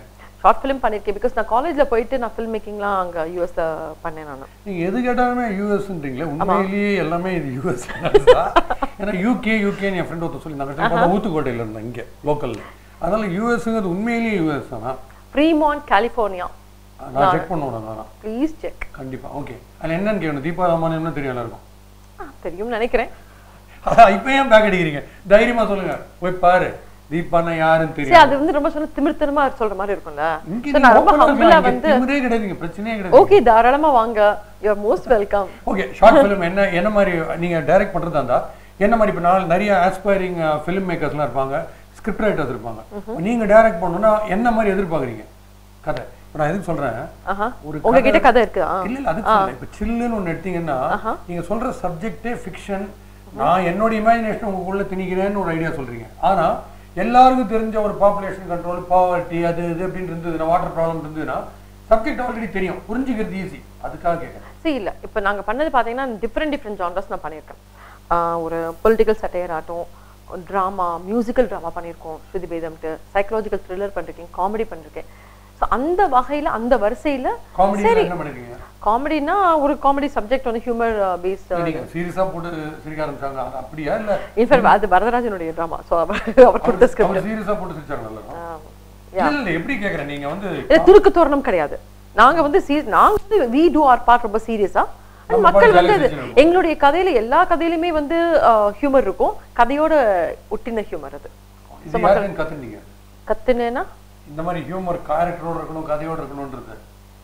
ஷார்ட் ஃபிலிம் பண்ணியிருக்கேன் பிகாஸ் நான் காலேஜ்ல போயிட்டு நான் ஃபில்ம் மேக்கிங்லாம் அங்க யூஎஸ்ல பண்ணேன் நான் நீங்க எது கேட்டாலுமே யூஎஸ்ன்றீங்களே உண்மையிலேயே எல்லாமே இது யூஎஸ் ஏன்னா யூகே யூகேன்னு என் ஃப்ரெண்ட் ஒருத்தர் சொல்லி நாங்கள் ஊத்துக்கோட்டையில இருந்தேன் இங்கே லோக்கல்ல அதனால யூஎஸ்ங்கிறது உண்மையிலேயே யூஎஸ் தானா ஃப்ரீமான் கலிஃபோர்னியா நான் செக் பண்ணுவேன் நான் ப்ளீஸ் செக் கண்டிப்பா ஓகே அதில் என்னன்னு கேட்கணும் தீபா ராமானியம்னு தெரியும் எல்லாருக்கும் தெரியும் நினைக்கிறேன் அதான் இப்போ ஏன் பேக் அடிக்கிறீங்க தைரியமா சொல்லுங்க போய் பாரு தீபானா யாருன்னு சரி தெரியும் அது வந்து ரொம்ப சொன்ன திமிர்த்தனமா சொல்ற மாதிரி இருக்கும்ல இங்க So, நான் ரொம்ப open ஆ ஹம்பிளா இருக்கலாம். வந்து இங்க திமிரே கிடையாதுங்க பிரச்சனையே கிடையாது ஓகே தாராளமா வாங்க you're most welcome okay short film என்ன என்ன மாதிரி நீங்க டைரக்ட் பண்றதா இருந்தா என்ன மாதிரி இப்போ நாள் நிறைய ஆஸ்பைரிங் ஃபிலிம் மேக்கர்ஸ்லாம் இருப்பாங்க ஸ்கிரிப்ட் ரைட்டர்ஸ் இருப்பாங்க நீங்க டைரக்ட் பண்ணணும்னா என்ன மாதிரி எதிர்பார்க்குறீங்க கதை இப்போ நான் எதுக்கு சொல்றேன் ஆஹா ஒரு உங்ககிட்ட கதை இருக்கு ஆ. இல்ல இல்ல அதுக்கு சொல்லல இப்போ சில்லுன்னு ஒன்று எடுத்தீங்கன்னா நீங்க சொல்ற சப்ஜெக்டே ஃபிக்ஷன் நான் என்னோட இமேஜினேஷன் உங்களுக்குள்ள திணிக்கிறேன்னு ஒரு ஐடியா சொல்றீங்க ஆனா எல்லாருக்கும் தெரிஞ்ச ஒரு பாப்புலேஷன் கண்ட்ரோல் பாவர்ட்டி அது இது அப்படின்னு இருந்ததுன்னா வாட்டர் ப்ராப்ளம் இருந்ததுன்னா சப்ஜெக்ட் ஆல்ரெடி தெரியும் புரிஞ்சுக்கிறது ஈஸி அதுக்காக கேட்குறேன் சரி இல்ல இப்போ நாங்க பண்ணது பாத்தீங்கன்னா டிஃப்ரெண்ட் டிஃப்ரெண்ட் ஜான்ரஸ் நான் பண்ணியிருக்கேன் ஆஹ் ஒரு பொலிட்டிக்கல் சட்டையர் ஆகட்டும் ட்ராமா மியூசிக்கல் ட்ராமா பண்ணியிருக்கோம் ஸ்ருதி பேதம்ட்டு சைக்கலாஜிக்கல் த்ரில்லர் பண்ணிருக்கேன் காமெடி பண்ணிருக்கேன் ஸோ அந்த வகையில அந்த வரிசையில காமெடி என்ன பண்ணிருக்கீங்க காமெடினா ஒரு காமெடி சப்ஜெக்ட் வந்து ஹியூமர் பேஸ்ட் நீங்க சீரியஸா போட்டு சிரிக்க ஆரம்பிச்சாங்க அது அப்படியா இல்ல இன்ஃபேக்ட் அது வரதராஜனுடைய ட்ராமா ஸோ அவர் அவர் கொடுத்த ஸ்கிரிப்ட் அவர் சீரியஸா போட்டு சிரிச்சாங்க நல்லா இல்ல இல்ல எப்படி கேக்குறேன் நீங்க வந்து இது துருக்கு தோரணம் கிடையாது நாங்க வந்து சீ- நாங்க வந்து வி டூ ஆர் பார்ட் ரொம்ப சீரியஸா நம்ம மக்கள் பாட்டு வந்து jolly அது- செஞ்சிருவோம். எங்களுடைய கதையில எல்லா கதையிலுமே வந்து ஹியூமர் இருக்கும் கதையோட ஒட்டின ஹியூமர் அது இது யாருன்னு கத்துனீங்க கத்துனேன்னா இந்த மாதிரி ஹியூமர் கேரக்டரோட இருக்கணும் கதையோட இருக்கணும்ன்றது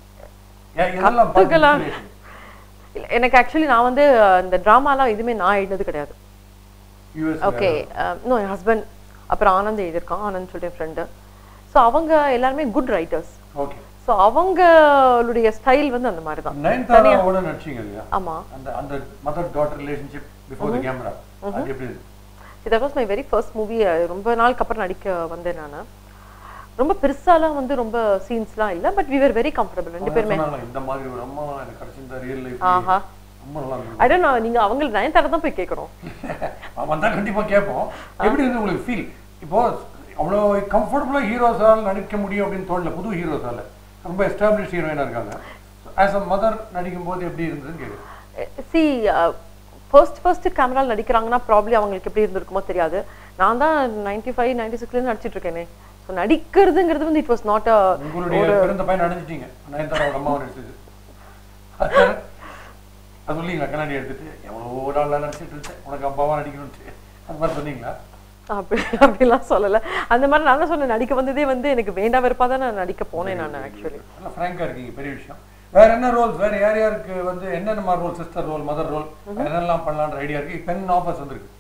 ஏன் இதெல்லாம் பார்த்து கத்துக்கலாம். inspiration. இல்ல, எனக்கு ஆக்சுவலி நான் வந்து அஹ், இந்த ட்ராமாலாம் எதுவுமே நான் எழுதுனது கிடையாது US ஓகே இன்னும் என் ஹஸ்பண்ட் அப்புறம் ஆனந்த் எழுதியிருக்கான் ஆனந்த் சொல்லிட்டு ஃப்ரெண்டு ஸோ அவங்க எல்லாருமே குட் ரைட்டர்ஸ் ஓகே ஸோ அவங்களுடைய ஸ்டைல் வந்து அந்த மாதிரி தான் நயன்தாராவோட நடிச்சீங்க இல்லையா ஆமா அந்த அந்த mother daughter relationship before the camera அது எப்படி இருக்கு that was my very first movie ரொம்ப நாளுக்கு அப்புறம் நடிக்க வந்தேன் நான் ரொம்ப பெருசாலாம் வந்து ரொம்ப சீன்ஸ்லாம் இல்லை பட் வி வெரி கம்ஃபர்டபுள் ரெண்டு பேருமே சொன்னாங்களே, இந்த மாதிரி ஒரு அம்மா எனக்கு கிடைச்சிருந்தா ரியல் லைஃப் ஆஹா ரொம்ப நல்லா இருந்தது ஐ டோன்ட் நீங்க அவங்க நயன்தாரா தான் போய் கேட்கணும் அவன் தான் கண்டிப்பா கேட்போம் எப்படி இருந்து உங்களுக்கு ஃபீல் இப்போ அவ்வளோ கம்ஃபர்டபுளா ஹீரோஸால் நடிக்க முடியும் அப்படின்னு தோணல புது ஹீரோஸால ரொம்ப எஸ்டாப்ளிஷ் ஹீரோயினா இருக்காங்க ஆஸ் அ மதர் நடிக்கும் போது எப்படி இருந்ததுன்னு கேட்குறேன் சி ஃபர்ஸ்ட் ஃபர்ஸ்ட் கேமரால நடிக்கிறாங்கன்னா ப்ராப்ளி அவங்களுக்கு எப்படி இருந்திருக்குமோ தெரியாது நான் தான் நைன்டி ஃபைவ் நைன்டி சிக்ஸ்லேருந்து நடிச்சிட்டு இருக்கேனே ஸோ நடிக்கிறதுங்கிறது வந்து இட் வாஸ் நாட் அ உங்களுடைய பிறந்த பையன் அடைஞ்சிட்டீங்க நயன்தாராவோட அம்மாவை நடிச்சது அது அது சொல்லிங்களா கண்ணாடி எடுத்துட்டு எவ்வளோ நாள் நடிச்சிட்டு இருந்தேன் உனக்கு அப்பாவா நடிக்கணும்ட்டு அந்த மாதிரி சொன்னீங்களா அப்படி அப்படிலாம் சொல்லலை அந்த மாதிரி நான் தான் சொன்னேன் நடிக்க வந்ததே வந்து எனக்கு வேண்டா வெறுப்பா தான் நான் நடிக்க போனேன் நான் ஆக்சுவலி நல்லா ஃப்ராங்கா இருக்கீங்க பெரிய விஷயம் வேற என்ன ரோல்ஸ் வேற யார் யாருக்கு வந்து என்னென்ன மாதிரி role sister role mother role என்னெல்லாம் பண்ணலான்ற ஐடியா இருக்கு இப்போ என்ன ஆஃபர்ஸ் வந்திருக்கு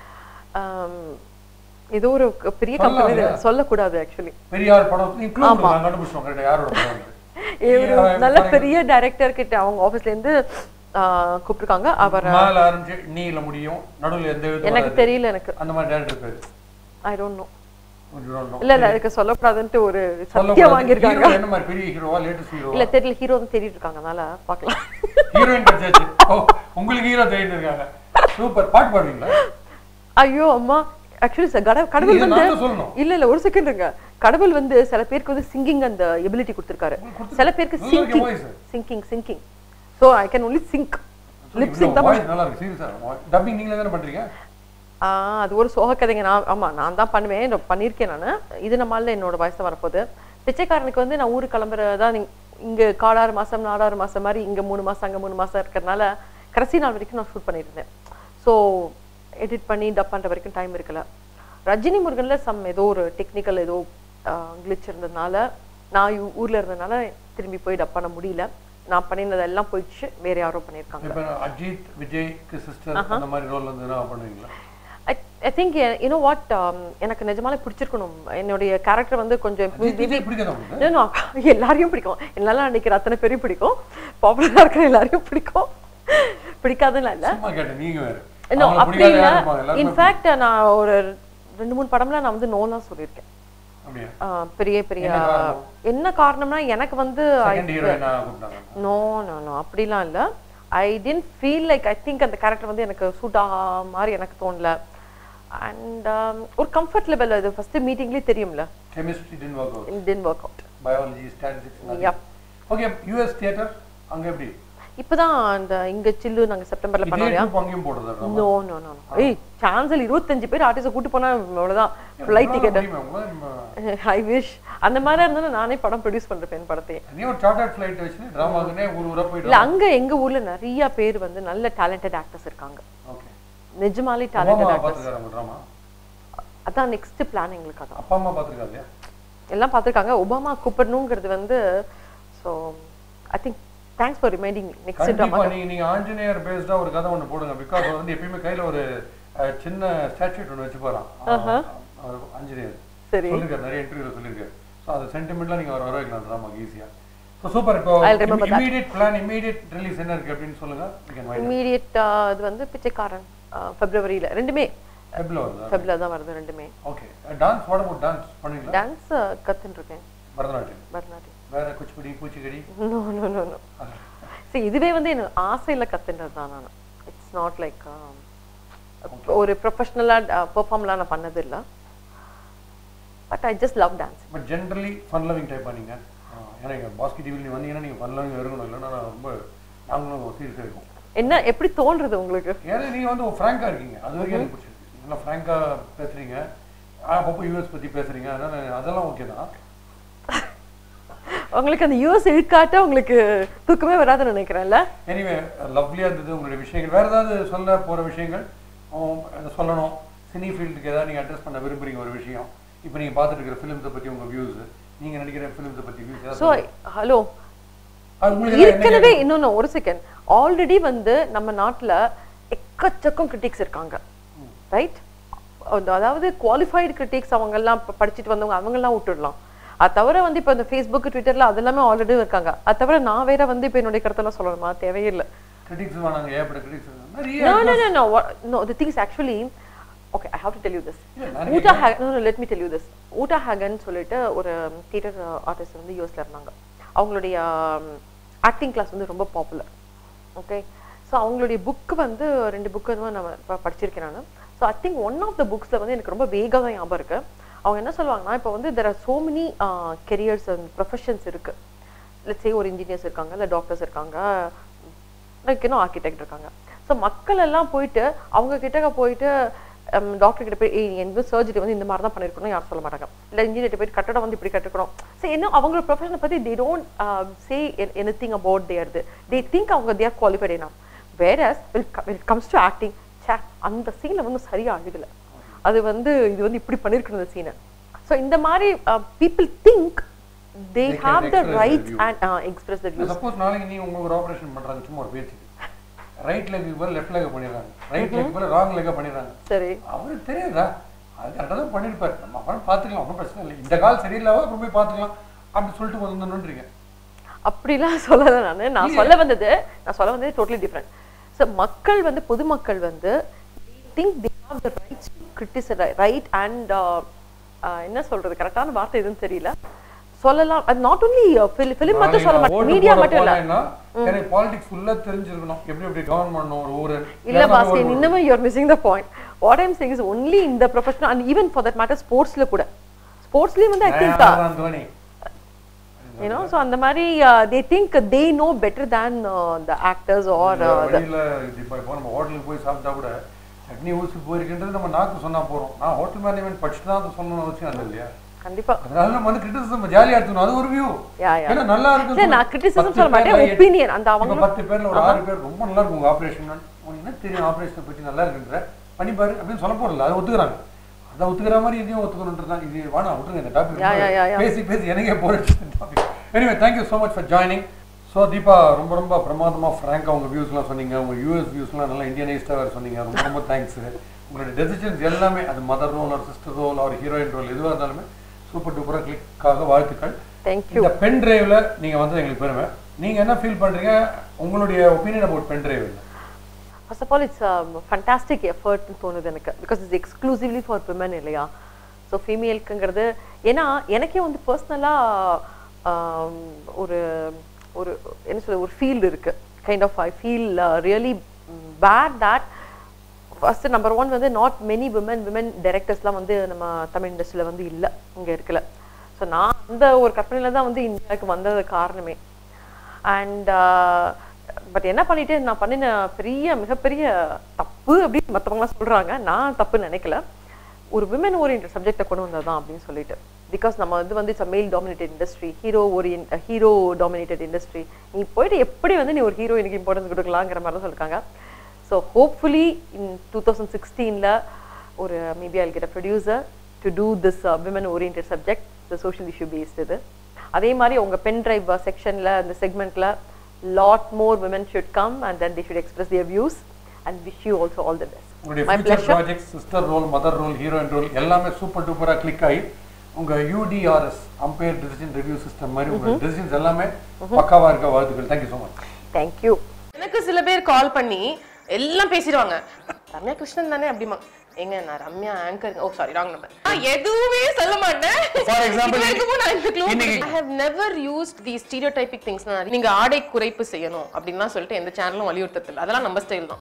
ஏதோ ஒரு க- பெரிய சொல்லலாம் கம்பெனி இல்லையா? சொல்லக்கூடாது ஆக்சுவலி பெரியார் படம் நீ க்ளூ நான் கண்டுபிடிச்சோம் கரெக்டா யாரோட படம் வந்து ஒரு நல்ல பெரிய டைரக்டர் கிட்ட அவங்க ஆஃபீஸ்ல இருந்து ஆஹ், கூப்பிட்டிருக்காங்க அவர் மேல ஆரம்பிச்சு நீல முடியும் நடுவுல எந்த எழுத்தும் எனக்கு வராது. தெரியல எனக்கு அந்த மாதிரி டேரக்டர் பேரு I don't know You don't know. இல்ல இல்ல அதுக்கு சொல்லக்கூடாதுன்ட்டு ஒரு சத்தியம் சொல்லக்கூடாது. வாங்கியிருக்காங்க hero என்ன மாதிரி பெரிய ஹீரோவா லேட்டஸ்ட் ஹீரோ இல்ல தெரியல ஹீரோ வந்து தேடிட்டு இருக்காங்க அதனால பார்க்கலாம் ஹீரோயின் கிடைச்சாச்சு ஓ உங்களுக்கு ஹீரோ தேடிட்டு இருக்காங்க சூப்பர் பாட்டு பாடுவீங்களா ஐயோ அம்மா ஆக்சுவலி சார் கட கடவுள் இதை வந்து நான் தான் சொல்லணும் இல்ல இல்ல ஒரு செகண்ட் இருங்க கடவுள் வந்து சில பேருக்கு வந்து சிங்கிங் அந்த எபிலிட்டி கொடுத்திருக்காரு சில பேருக்கு நல்லா இருக்கு singing voice. Singing singing so I can only sync lip sync தான் வாய்ஸ் நல்லா இருக்கு சீரியஸா டப்பிங் நீங்களே தானே பண்றீங்க ஆ, அது ஒரு சோக கதைங்க நான் ஆமா நான் தான் பண்ணுவேன் நான் பண்ணியிருக்கேன் நான் இது நம்மால என்னோட வயசு தான் வரப்போகுது பிச்சைக்காரனுக்கு வந்து நான் ஊருக்கு கிளம்புறதா நீங்க இங்க காடாறு மாசம் நாடாறு மாசம் மாதிரி இங்க மூணு மாசம் அங்க மூணு மாசம் இருக்கிறதுனால கடைசி நாள் வரைக்கும் நான் ஷூட் பண்ணியிருந்தேன் ஸோ எடிட் பண்ணி டப் பண்ற வரைக்கும் டைம் இருக்கல ரஜினி முருகன்ல சம் ஏதோ ஒரு டெக்னிக்கல் ஏதோ கிளிச் இருந்ததுனால நான் ஊ- ஊர்ல இருந்ததுனால திரும்பி போய் டப் பண்ண முடியல நான் பண்ணினதெல்லாம் போயிடுச்சு வேற யாரோ பண்ணியிருக்காங்க இப்போ அஜித் விஜய்க்கு சிஸ்டர் அந்த மாதிரி ரோல் வந்து என்ன பண்ணுவீங்களா ஐ திங்க் யூனோ வாட் எனக்கு நிஜமாலே பிடிச்சிருக்கணும் என்னுடைய கேரக்டர் வந்து கொஞ்சம் அஜித் விஜய் பிடிக்காத உங்களுக்கு No, no, எல்லாரையும் பிடிக்கும் என்னால நினைக்கிற அத்தனை பேரையும் பிடிக்கும் பாப்புலரா இருக்கிற எல்லாரையும் பிடிக்கும் பிடிக்காதுன்னு இல்ல சும்மா கேட்டேன் நீங்க வேற இன்னும் அவங்களை அப்படி பிடிக்காத இல்ல யாரும் இருப்பாங்க எல்லாருமே இன்ஃபேக்ட் நான் ஒரு ரெண்டு மூணு படம்ல நான் வந்து நோ தான் சொல்லியிருக்கேன் அப்படியா ஆஹ் பெரிய பெரிய என்ன காரணம்? என்ன காரணம்னா எனக்கு வந்து செகண்ட் ஹீரோயினா கூப்பிட்டாங்க நோ நோ நோ அப்படிலாம் இல்ல I tend feel like I think அந்த கேரக்டர் வந்து எனக்கு சூட் ஆக மாதிரி எனக்கு தோணல அண்ட் ஒரு கம்ஃபர்ட் லெவல் அது ஃபர்ஸ்ட் மீட்டிங்லேயே தெரியும்ல chemistry didn't work out it tend work out biology statistics Yep. Okay US theatre அங்க எப்படி இப்பதான் அந்த இங்க சில்லு நாங்க செப்டம்பர்ல இதே பண்ணோம் இல்லையா group அங்கேயும் போடுறதா நோ நோ நோ ஏய் சான்சல் இருபத்தஞ்சு பேர் ஆர்டிஸ்ட் கூட்டு போனா அவ்வளவுதான் ஃப்ளைட் டிக்கெட் ஐ விஷ் அந்த மாதிரி இருந்தாலும் நானே படம் ப்ரொடியூஸ் பண்றேன் என் படத்தையே நீ ஒரு சார்ட்டர்ட் ஃபிளைட் வச்சு டிராமாக்குனே ஊர் ஊரா இல்ல போயிட்டு அங்க எங்க ஊர்ல நிறைய பேர் வந்து நல்ல டேலண்டட் ஆக்டர்ஸ் இருக்காங்க ஓகே நிஜமாலே அப்பா டேலண்டட் அம்மா ஆக்டர்ஸ் பார்த்துருக்காரு உங்க ட்ராமா அதான் நெக்ஸ்ட் பிளான் எங்களுக்கு அதான் அப்பா அம்மா பார்த்துருக்காரு இல்லையா எல்லாம் பார்த்திருக்காங்க ஒபாமா கூப்பிடணுங்கிறது வந்து so I think thanks for reminding next drama கண்டிப்பா நீங்க நீங்க ஆஞ்சநேயர் பேஸ்டா ஒரு கதை ஒண்ணு போடுங்க பிகாஸ் வந்து எப்பயுமே கையில ஒரு அஹ், சின்ன ஸ்டாச்சுட் ஒண்ணு வச்சு போறான் ஆஞ்சநேயர் சரி சொல்லிருக்காரு நிறைய இன்டர்வியூல சொல்லிருக்காரு ஸோ அந்த சென்டிமெண்ட்லாம் நீங்க வர வர வைக்கலாம் ட்ராமாக்கு ஈஸியா ஸோ சூப்பர் இப்போ I'll remember that. Immediate plan immediate release என்ன இருக்கு அப்படின்னு சொல்லுங்க you can wind up. Immediate இது வந்து பிச்சைக்காரன் ஃபெப்ரவரியில ரெண்டுமே ஃபெப்ல வருதா ஃபெப்ல தான் வருது ரெண்டுமே okay dance what about dance பண்ணுவீங்களா டான்ஸ் கத்துன்னு இருக்கேன் பரதநாட்டியம் பரதநாட்டியம் வேற குச்சிப்புடி பூச்சிக்கடி நோ நோ நோ நோ சரி இதுவே வந்து எனக்கு ஆசையில கத்துன்றது தான் நான் இட்ஸ் நாட் லைக் ஒரு ப்ரொஃபஷ்னலாக பெர்ஃபார்ம்லாம் நான் பண்ணது இல்ல but I just love dance but generally fun loving type பண்ணீங்க ஏன்னா எங்கள் பாஸ்கெட் டிவியில் நீ வந்தீங்கன்னா நீங்கள் ஃபன் லவிங் இருக்கணும் இல்லைன்னா நான் ரொம்ப நாங்களும் சீரியஸாக இருக்கும் என்ன எப்படி தோன்றது உங்களுக்கு ஏன்னா நீங்கள் வந்து ஃப்ராங்காக இருக்கீங்க அது வரைக்கும் எனக்கு பிடிச்சிருக்கு நல்லா ஃப்ராங்காக பேசுகிறீங்க அப்பப்போ யூஎஸ் பற்றி பேசுகிறீங்க அதனால் அதெல்லாம் ஓகே தான் உங்களுக்கு அந்த யூஎஸ் இழுக்காட்ட உங்களுக்கு தூக்கமே வராதுன்னு நினைக்கிறேன்ல எனிவே லவ்லியாக இருந்தது உங்களுடைய விஷயங்கள் வேறு ஏதாவது சொல்ல போகிற விஷயங்கள் உம், அதை சொல்லணும் சினி ஃபீல்டுக்கு ஏதாவது நீங்கள் அட்ரஸ் பண்ண விரும்புறீங்க ஒரு விஷயம் இப்போ நீங்கள் பார்த்துட்டு இருக்கிற ஃபிலிம்ஸை பற்றி உங்கள் வியூஸ் நீங்கள் நடிக்கிற ஃபிலிம்ஸை பற்றி வியூஸ் ஏதாவது ஸோ ஹலோ அது உங்களுக்கு எல்லாம் என்ன ஏற்கனவே இன்னொன்னு ஒரு செகண்ட் ஆல்ரெடி வந்து நம்ம நாட்டுல எக்கச்சக்கம் கிரிட்டிக்ஸ் இருக்காங்க ரைட் அதாவது குவாலிஃபைடு கிரிட்டிக்ஸ் அவங்க எல்லாம் ப- படிச்சுட்டு வந்தவங்க அவங்க எல்லாம் விட்டுடலாம் அது தவிர வந்து இப்போ இந்த ஃபேஸ்புக் ட்விட்டர்ல அது எல்லாமே ஆல்ரெடி இருக்காங்க அது தவிர நான் வேற வந்து இப்போ என்னுடைய கருத்தெல்லாம் சொல்லணுமா தேவையில்லை கிரிட்டிக்ஸ் வேணாங்க ஏற்பட்ட கிரிட்டிக்ஸ் நிறைய no no no no what, no the thing is actually okay i have to tell you this இல்ல, நிறைய ஊட்டா ஹேக் no no let me tell you this Uta Hagen சொல்லிட்டு ஒரு தியேட்டர் ஆர்டிஸ்ட் வந்து யூஎஸ்ல இருந்தாங்க அவங்களுடைய ஆக்டிங் கிளாஸ் வந்து ரொம்ப பாப்புலர் ஓகே ஸோ அவங்களுடைய புக் வந்து ரெண்டு புக்கு வந்து நான் ப- படிச்சிருக்கேன் நான் so I think one of the புக்ஸில் வந்து எனக்கு ரொம்ப வேகாக தான் ஞாபகம் இருக்கு அவங்க என்ன சொல்லுவாங்கன்னா இப்போ வந்து there are so many careers and professions இருக்கு let's say ஒரு இன்ஜினியர்ஸ் இருக்காங்க இல்லை டாக்டர்ஸ் இருக்காங்க லைக் இன்னும் ஆர்கிடெக்ட் இருக்காங்க ஸோ மக்கள் எல்லாம் போயிட்டு அவங்க கிட்ட போயிட்டு டாக்டர் கிட்ட போய் "ஏய், எந்த சர்ஜரி வந்து இந்த மாதிரி தான் பண்ணிருக்கணும் யாரும் சொல்ல மாட்டாங்க இல்லை இன்ஜினியர் போயிட்டு கட்டடம் வந்து இப்படி கட்டிருக்கணும் ஸோ என்ன அவங்களோட ப்ரொஃபஷனை பத்தி they don't say anything about their they think அவங்க தேர் குவாலிஃபைட் என்ன வேற will comes to acting say அந்த சீனில் வந்து சரியா அழுகல அது வந்து இது வந்து இப்படி பண்ணிருக்கணும் இந்த சீனை ஸோ இந்த மாதிரி people think they They can have the express their rights view. And express the views suppose நாளைக்கு நீ உங்களுக்கு ஒரு ஆபரேஷன் பண்றாங்க சும்மா ஒரு பேச்சுக்கு ரைட் லெக் போல லெஃப்ட் லெக் பண்ணிடுறாங்க ரைட் லெக் போல ராங் லெக் பண்ணிடுறாங்க சரி அவருக்கு தெரியாதா அது கரெக்டாக தான் பண்ணியிருப்பாரு நம்ம அப்புறம் பார்த்துக்கலாம் ஒன்றும் பிரச்சனை இல்லை இந்த கால் சரியில்லாம அப்புறம் போய் பார்த்துக்கலாம் அப்படி சொல்லிட்டு வந்துடணுன்றீங்க அப்படிலாம் சொல்லல நானு நான் சொல்ல வந்தது நான் சொல்ல வந்தது டோட்டலி டிஃப்ரெண்ட் ஸோ மக்கள் வந்து பொதுமக்கள் வந்து think they have the rights to criticise right and என்ன சொல்றது கரெக்டான வார்த்தை எதுவும் தெரியல சொல்லலாம் அது நாட் ஒன்லி ஃபிலிம் மட்டும் சொல்ல மாட்டேன் மீடியா மட்டும் இல்ல எனக்கு பாலிடிக்ஸ் ஃபுல்லா தெரிஞ்சிருக்கணும் எப்படி எப்படி கவர்ன் பண்ணணும் ஒரு ஊரு இல்ல பாஸ்கர் இன்னுமே you're missing the point what I'm saying is only இந்த professional and even for that matter ஸ்போர்ட்ஸ்ல கூட ஸ்போர்ட்ஸ்லயும் வந்து I think Dhoni you know so அந்த மாதிரி they think they know better than the actors are வழியில இது இப்போ இப்போ நம்ம ஹோட்டலுக்கு போய் சாப்பிட்டா கூட சட்னி ஊசி போயிருக்கின்றது நம்ம நாக்கு சொன்னா போறோம் நான் ஹோட்டல் மேனேஜ்மெண்ட் படிச்சுட்டு தான் அதை சொல்லணும்னு அவசியம் இல்லை இல்லையா கண்டிப்பா அதனால நம்ம வந்து கிரிட்டிசிசம் ஜாலியா எடுத்துக்கணும் அது ஒரு வியூ யா யா ஏன்னா நல்லா இருக்கு இல்ல நான் கிரிட்டிசிசம் சொல்ல மாட்டேன் ஒப்பீனியன் அந்த அவங்க இப்ப பத்து பேர்ல ஒரு ஆறு பேர் ரொம்ப நல்லா இருக்கும் உங்க ஆபரேஷன் உனக்கு என்ன தெரியும் ஆபரேஷனை பத்தி நல்லா இருக்குன்ற பண்ணி பாரு அப்படின்னு சொல்ல போறல அதை ஒத்துக்கிறாங்க அதை ஒத்துக்கிற மாதிரி இதையும் ஒத்துக்கணுன்றதான் இது வேணாம் விட்டுருங்க இந்த Yeah, yeah, yeah, topic yeah. பேசி பேசி எனக்கே போயிடுச்சு இந்த topic anyway thank you so much for joining so Deepa ரொம்ப ரொம்ப பிரமாதமா ஃப்ராங்காக உங்க வியூஸ்லாம் சொன்னீங்க உங்க யூஎஸ் வியூஸ்லாம் நல்லா இந்தியனைஸ்டாக வேறு சொன்னீங்க ரொம்ப ரொம்ப தேங்க்ஸ் உங்களுடைய டெசிஷன்ஸ் எல்லாமே அது மதர் ரோல் ஒரு சிஸ்டர் ரோல் ஒரு ஹீரோயின் ரோல் எதுவாக இருந்தாலுமே சூப்பர் டூப்பராக கிளிக்காக வாழ்த்துக்கள் தேங்க்யூ இந்த பென் டிரைவ்ல நீங்க வந்து எங்களுக்கு பெருமை நீங்க என்ன ஃபீல் பண்றீங்க உங்களுடைய opinion about pen drive first of all it's fantastic எஃபர்ட்னு தோணுது எனக்கு because it's exclusively for women இல்லையா ஸோ ஃபீமேலுக்குங்கிறது ஏன்னா எனக்கே வந்து பர்சனலாக ஒரு ஒரு என்ன சொல்ல ஒரு ஃபீல்டு இருக்கு kind of I feel really bad that first number one வந்து நாட் மெனி விமன் விமன் டைரக்டர்ஸ்லாம் வந்து நம்ம தமிழ் இண்டஸ்ட்ரியில் வந்து இல்லை இங்கே இருக்கல ஸோ நான் இந்த ஒரு கற்பனையில தான் வந்து இந்தியாவுக்கு வந்தது காரணமே அண்ட் பட் என்ன பண்ணிட்டு நான் பண்ணின பெரிய மிகப்பெரிய தப்பு அப்படின்னு மற்றவங்களாம் சொல்றாங்க நான் தப்பு நினைக்கல ஒரு விமன் ஓரியன்ட் சப்ஜெக்டை கொண்டு வந்ததுதான் அப்படின்னு சொல்லிட்டு பிகாஸ் நம்ம வந்து வந்து it's male dominated industry hero orient hero dominated industry நீ போயிட்டு எப்படி வந்து நீ ஒரு ஹீரோயினுக்கு இம்பார்ட்டன்ஸ் கொடுக்கலாங்கிற மாதிரி தான் சொல்லிருக்காங்க so hopefully in two thousand சிக்ஸ்டீனில் ஒரு maybe I'll get a producer to do this women orient subject the social issue based இது அதே மாதிரி உங்க பென் டிரைவ் செக்ஷன்ல அந்த செக்மெண்ட்ல lot more women should come and then the should express their views and wish you also all the best உங்களுடைய my future pleasure project sister role mother role heroine role எல்லாமே super டூப்பரா click ஆகி உங்க UDRS umpire decision review system மாதிரி உங்க decisions எல்லாமே பக்காவா இருக்க வாழ்த்துக்கள் தேங்க்யூ ஸோ மச் தேங்க்யூ எனக்கு சில பேர் கால் பண்ணி எல்லாம் பேசிடுவாங்க ரம்யா கிருஷ்ணன் தானே அப்படிமா எங்க நான் Ramya anchor oh sorry wrong number நான் எதுவுமே சொல்ல மாட்டேன் For example, இது வரைக்கும் நான் இந்த clue இன்னைக்கு- I have never used these stereotypic things நீங்க ஆடை குறைப்பு செய்யணும் அப்படின்லாம் சொல்லிட்டு எந்த சேனலும் வலியுறுத்தல அதெல்லாம் நம்ம ஸ்டைல் தான்